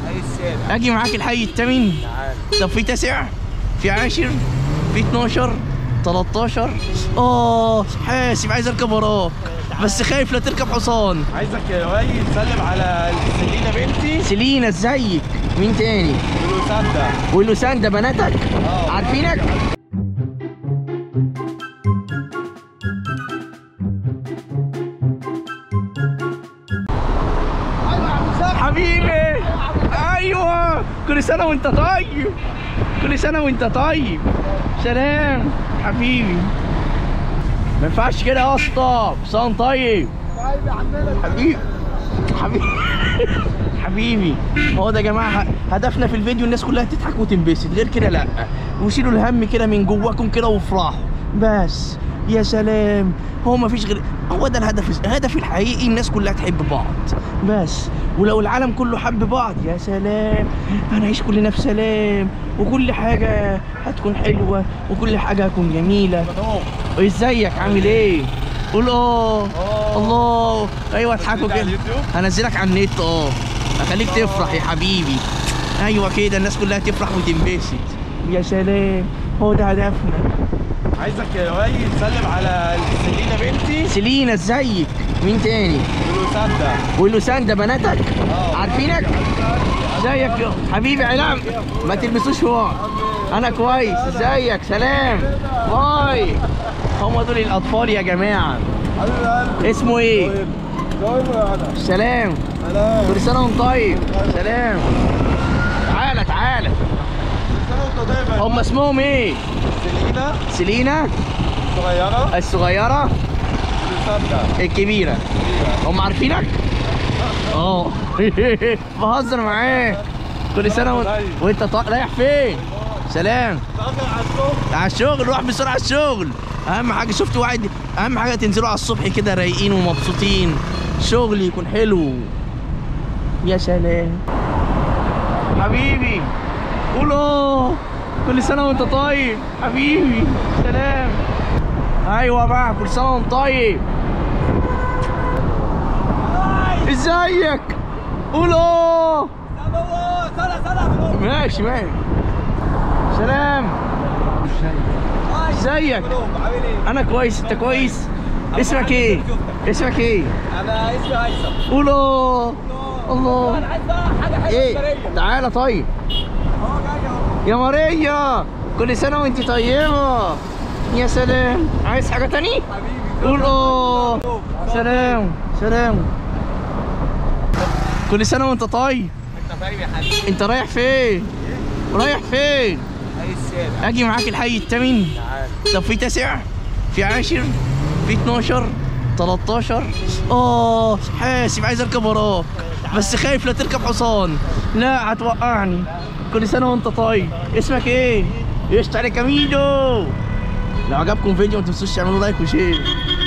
حي السابع اجي معاك الحي الثامن تعال طب في تاسع في عاشر في 12 13 اه حاسب عايز اركب وراك بس خايف لا تركب حصان عايزك يا وائل تسلم على سيلينا بنتي سيلينا ازيك مين تاني ولوساندا ولوساندا بناتك اه. عارفينك حبيبي ايوه كل سنه وانت طيب كل سنه وانت طيب سلام حبيبي ما ينفعش كده يا اسطى حسام طيب حبيبي حبيبي حبيبي هو ده يا جماعه هدفنا في الفيديو الناس كلها تضحك وتنبسط غير كده لا وشيلوا الهم كده من جواكم كده وافرحوا بس يا سلام هو ما فيش غير هو ده الهدف الهدف الحقيقي الناس كلها تحب بعض بس ولو العالم كله حب بعض يا سلام هنعيش كلنا في سلام وكل حاجه هتكون حلوه وكل حاجه هتكون جميله ازيك عامل ايه قول اه الله ايوه اضحكوا على كده اليوتيوب؟ هنزلك على النت اه هخليك تفرح يا حبيبي ايوه كده الناس كلها تفرح وتنبسط يا سلام هو ده هدفنا عايزك يا وائل تسلم على سيلينا بنتي سيلينا ازيك مين تاني ولوساندا ولوساندا بناتك اه. عارفينك ازيك يا حبيبي علام ما تلبسوش في بعض انا كويس ازيك سلام باي هم دول الاطفال يا جماعه اسمه ايه سلام كل سنه وانت طيب سلام تعالى تعالى هم اسمهم ايه سيلينا سيلينا صغيرة الصغيره ولوساندا الكبيره هم عارفينك اه بهزر معاك كل سنه وانت وانت طا... رايح فين سلام على الشغل روح بسرعه على الشغل اهم حاجه شفت واحد اهم حاجه تنزلوا على الصبح كده رايقين ومبسوطين شغل يكون حلو يا سلام حبيبي قول اه كل سنه وانت طيب حبيبي سلام ايوه بقى كل سنه وانت طيب ازيك قول اه ماشي ماشي سلام ازيك انا كويس انت كويس اسمك ايه اسمك ايه انا اسمي هيثم قول اه الله انا عايز بقى حاجه حلوه ايه تعالى طيب اهو جاي اهو يا ماريا كل سنه وانت طيبه يا سلام عايز حاجه تاني حبيبي قول اه سلام سلام كل سنه وانت طيب انت طيب يا حبيبي انت رايح فين رايح فين حي السابع اجي معاك الحي الثامن تعال طب في تاسع في عاشر في 12 13 اه حاسب عايز اركب وراك بس خايف لا تركب حصان لا هتوقعني كل سنه وانت طيب اسمك ايه قشطة عليك يا ميدو لو عجبكم فيديو ما تنسوش تعملوا لايك وشير